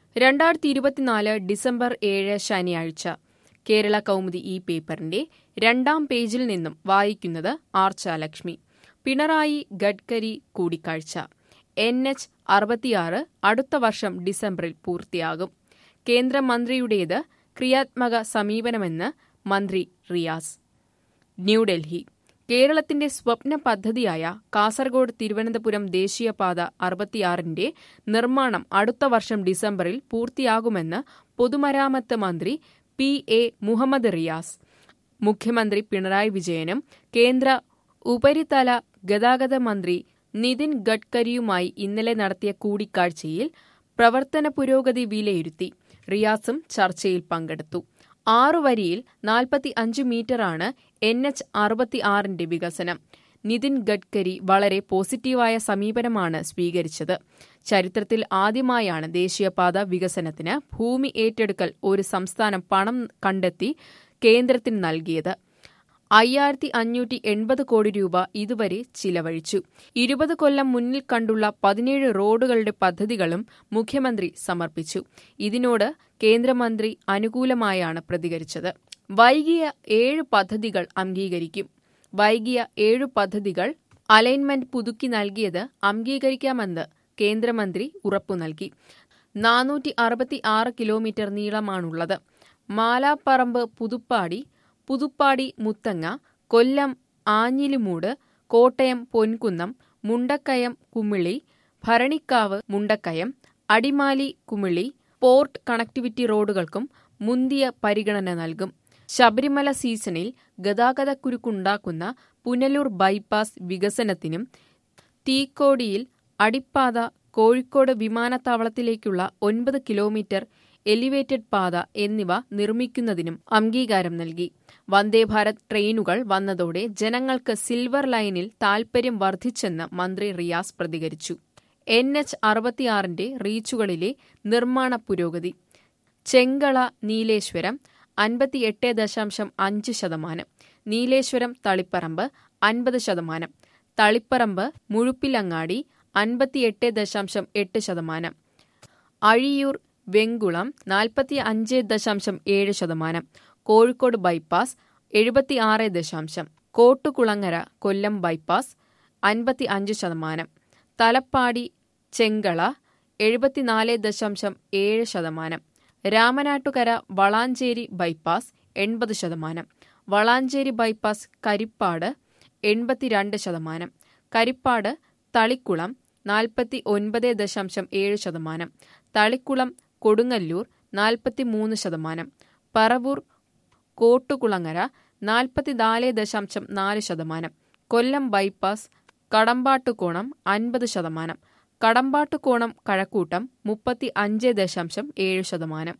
രണ്ടായിരത്തി ഇരുപത്തിനാല് ഡിസംബർ ഏഴ് ശനിയാഴ്ച കേരള കൗമുദി ഈ പേപ്പറിന്റെ രണ്ടാം പേജിൽ നിന്നും വായിക്കുന്നത് ആർച്ചാലക്ഷ്മി പിണറായി ഗഡ്കരി കൂടിക്കാഴ്ച എൻ എച്ച് അറുപത്തിയാറ് അടുത്ത വർഷം ഡിസംബറിൽ പൂർത്തിയാകും കേന്ദ്രമന്ത്രിയുടേത് ക്രിയാത്മക സമീപനമെന്ന് മന്ത്രി റിയാസ് ന്യൂഡൽഹി കേരളത്തിന്റെ സ്വപ്ന പദ്ധതിയായ കാസർഗോഡ് തിരുവനന്തപുരം ദേശീയപാത അറുപത്തിയാറിന്റെ നിർമ്മാണം അടുത്ത വർഷം ഡിസംബറിൽ പൂർത്തിയാകുമെന്ന് പൊതുമരാമത്ത് മന്ത്രി പി എ മുഹമ്മദ് റിയാസ് മുഖ്യമന്ത്രി പിണറായി വിജയനും കേന്ദ്ര ഉപരിതല ഗതാഗത മന്ത്രി നിതിൻ ഗഡ്കരിയുമായി ഇന്നലെ നടത്തിയ കൂടിക്കാഴ്ചയിൽ പ്രവർത്തന പുരോഗതി വിലയിരുത്തി റിയാസും ചർച്ചയിൽ പങ്കെടുത്തു ആറു വരിയിൽ നാൽപ്പത്തി അഞ്ച് മീറ്ററാണ് എൻ എച്ച് അറുപത്തി ആറിന്റെ വികസനം നിതിൻ ഗഡ്കരി വളരെ പോസിറ്റീവായ സമീപനമാണ് സ്വീകരിച്ചത് ചരിത്രത്തിൽ ആദ്യമായാണ് ദേശീയപാത വികസനത്തിന് ഭൂമി ഏറ്റെടുക്കൽ ഒരു സംസ്ഥാനം പണം കണ്ടെത്തി കേന്ദ്രത്തിന് നൽകിയത് അയ്യായിരത്തി അഞ്ഞൂറ്റി എൺപത് കോടി രൂപ ഇതുവരെ ചിലവഴിച്ചു ഇരുപത് കൊല്ലം മുന്നിൽ കണ്ടുള്ള പതിനേഴ് റോഡുകളുടെ പദ്ധതികളും മുഖ്യമന്ത്രി സമർപ്പിച്ചു ഇതിനോട് കേന്ദ്രമന്ത്രി അനുകൂലമായാണ് പ്രതികരിച്ചത് വൈകിയ ഏഴ് പദ്ധതികൾ അംഗീകരിക്കും വൈകിയ ഏഴു പദ്ധതികൾ അലൈൻമെന്റ് പുതുക്കി നൽകിയത് അംഗീകരിക്കാമെന്ന് കേന്ദ്രമന്ത്രി ഉറപ്പു നൽകി നാനൂറ്റി അറുപത്തി ആറ് കിലോമീറ്റർ നീളമാണുള്ളത് മാലാപ്പറമ്പ് പുതുപ്പാടി പുതുപ്പാടി മുത്തങ്ങ കൊല്ലം ആഞ്ഞിലിമൂട് കോട്ടയം പൊൻകുന്നം മുണ്ടക്കയം കുമിളി ഭരണിക്കാവ് മുണ്ടക്കയം അടിമാലി കുമിളി പോർട്ട് കണക്ടിവിറ്റി റോഡുകൾക്കും മുന്തിയ പരിഗണന നൽകും ശബരിമല സീസണിൽ ഗതാഗതക്കുരുക്കുണ്ടാക്കുന്ന പുനലൂർ ബൈപ്പാസ് വികസനത്തിനും തീക്കോടിയിൽ അടിപ്പാത കോഴിക്കോട് വിമാനത്താവളത്തിലേക്കുള്ള ഒൻപത് കിലോമീറ്റർ എലിവേറ്റഡ് പാത എന്നിവ നിർമ്മിക്കുന്നതിനും അംഗീകാരം നൽകി വന്ദേഭാരത് ട്രെയിനുകൾ വന്നതോടെ ജനങ്ങൾക്ക് സിൽവർ ലൈനിൽ താൽപര്യം വർദ്ധിച്ചെന്ന് മന്ത്രി റിയാസ് പ്രതികരിച്ചു എൻ എച്ച് അറുപത്തിയാറിന്റെ റീച്ചുകളിലെ നിർമ്മാണ പുരോഗതി ചെങ്കള നീലേശ്വരം അൻപത്തിയെട്ട് ദശാംശം അഞ്ച് ശതമാനം നീലേശ്വരം തളിപ്പറമ്പ് അൻപത് ശതമാനം തളിപ്പറമ്പ് മുഴുപ്പിലങ്ങാടി അൻപത്തിയെട്ട് ദശാംശം എട്ട് ശതമാനം അഴിയൂർ വെങ്കുളം നാൽപ്പത്തി അഞ്ച് ദശാംശം ഏഴ് ശതമാനം കോഴിക്കോട് ബൈപ്പാസ് എഴുപത്തിയാറ് ദശാംശം കോട്ടുകുളങ്ങര കൊല്ലം ബൈപ്പാസ് അൻപത്തി അഞ്ച് ശതമാനം തലപ്പാടി ചെങ്കള എഴുപത്തിനാല് ദശാംശം ഏഴ് ശതമാനം രാമനാട്ടുകര വളാഞ്ചേരി ബൈപ്പാസ് എൺപത് ശതമാനം വളാഞ്ചേരി ബൈപ്പാസ് കരിപ്പാട് എൺപത്തിരണ്ട് ശതമാനം കരിപ്പാട് തളിക്കുളം നാൽപ്പത്തി ഒൻപത് ദശാംശം ഏഴ് ശതമാനം തളിക്കുളം കൊടുങ്ങല്ലൂർ നാൽപ്പത്തിമൂന്ന് ശതമാനം പറവൂർ കോട്ടുകുളങ്ങര നാൽപ്പത്തിനാല് ദശാംശം നാല് ശതമാനം കൊല്ലം ബൈപ്പാസ് കടമ്പാട്ടുകോണം അൻപത് ശതമാനം കടമ്പാട്ടുകോണം കഴക്കൂട്ടം മുപ്പത്തി അഞ്ച് ദശാംശം ഏഴ് ശതമാനം